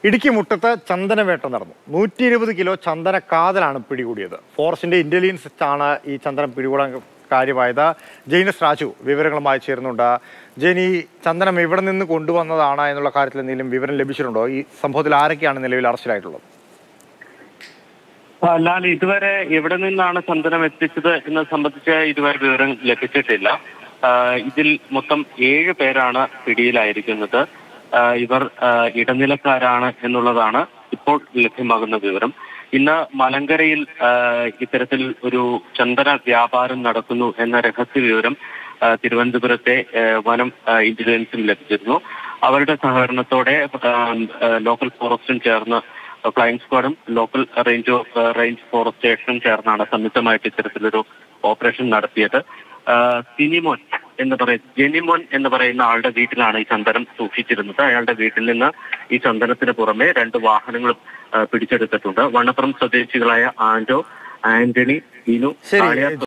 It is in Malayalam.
ഇടുക്കി മുട്ടത്ത് ചന്ദനവേട്ട നടന്നു നൂറ്റി ഇരുപത് കിലോ ചന്ദന കാതലാണ് പിടികൂടിയത് ഫോറസ്റ്റിന്റെ ഇന്റലിജൻസ് ആണ് ഈ ചന്ദനം പിടികൂടാൻ കാര്യമായത് ജെയിനസ് രാജു വിവരങ്ങളുമായി ചേരുന്നുണ്ട് ജെയിൻ ഈ ചന്ദനം എവിടെ നിന്ന് കൊണ്ടുവന്നതാണ് എന്നുള്ള കാര്യത്തിൽ എന്തെങ്കിലും വിവരം ലഭിച്ചിട്ടുണ്ടോ ഈ സംഭവത്തിൽ ആരൊക്കെയാണ് നിലവിൽ അറസ്റ്റിലായിട്ടുള്ളത് ആ, ലാൽ ഇതുവരെ എവിടെ നിന്നാണ് ചന്ദനം എത്തിച്ചത് എന്നത് സംബന്ധിച്ച് ഇതുവരെ വിവരം ലഭിച്ചിട്ടില്ല ആ, ഇതിൽ മൊത്തം ഏഴ് പേരാണ് പിടിയിലായിരിക്കുന്നത് ആ, ഇവർ ആ, ഇടനിലക്കാരാണ് എന്നുള്ളതാണ് ഇപ്പോൾ ലഭ്യമാകുന്ന വിവരം ഇന്ന് മലങ്കരയിൽ ആ, ഇത്തരത്തിൽ ഒരു ചന്ദന വ്യാപാരം നടക്കുന്നു എന്ന രഹസ്യ വിവരം ആ, തിരുവനന്തപുരത്തെ ആ, വനം ആ, ഇന്റലിജൻസിന് ലഭിച്ചിരുന്നു അവരുടെ സഹകരണത്തോടെ ആ, ആ, ലോക്കൽ ഫോറസ്റ്റും ചേർന്ന് ഫ്ലൈയിങ് സ്ക്വാഡും local range of range forest സ്റ്റേഷനും ചേർന്നാണ് സംയുക്തമായിട്ട് ഇത്തരത്തിലൊരു ഓപ്പറേഷൻ നടത്തിയത് ആ, സിനിമോൻ എന്ന് പറയുന്ന ജെനിമോൻ എന്ന് പറയുന്ന ആളുടെ വീട്ടിലാണ് ഈ ചന്ദനം സൂക്ഷിച്ചിരുന്നത് അയാളുടെ വീട്ടിൽ നിന്ന് ഈ ചന്ദനത്തിന് പുറമെ രണ്ട് വാഹനങ്ങളും ആ, പിടിച്ചെടുത്തിട്ടുണ്ട് വണ്ണപ്പുറം സ്വദേശികളായ ആന്റോ ആന്റണി ബിനു ശരി ആര്യ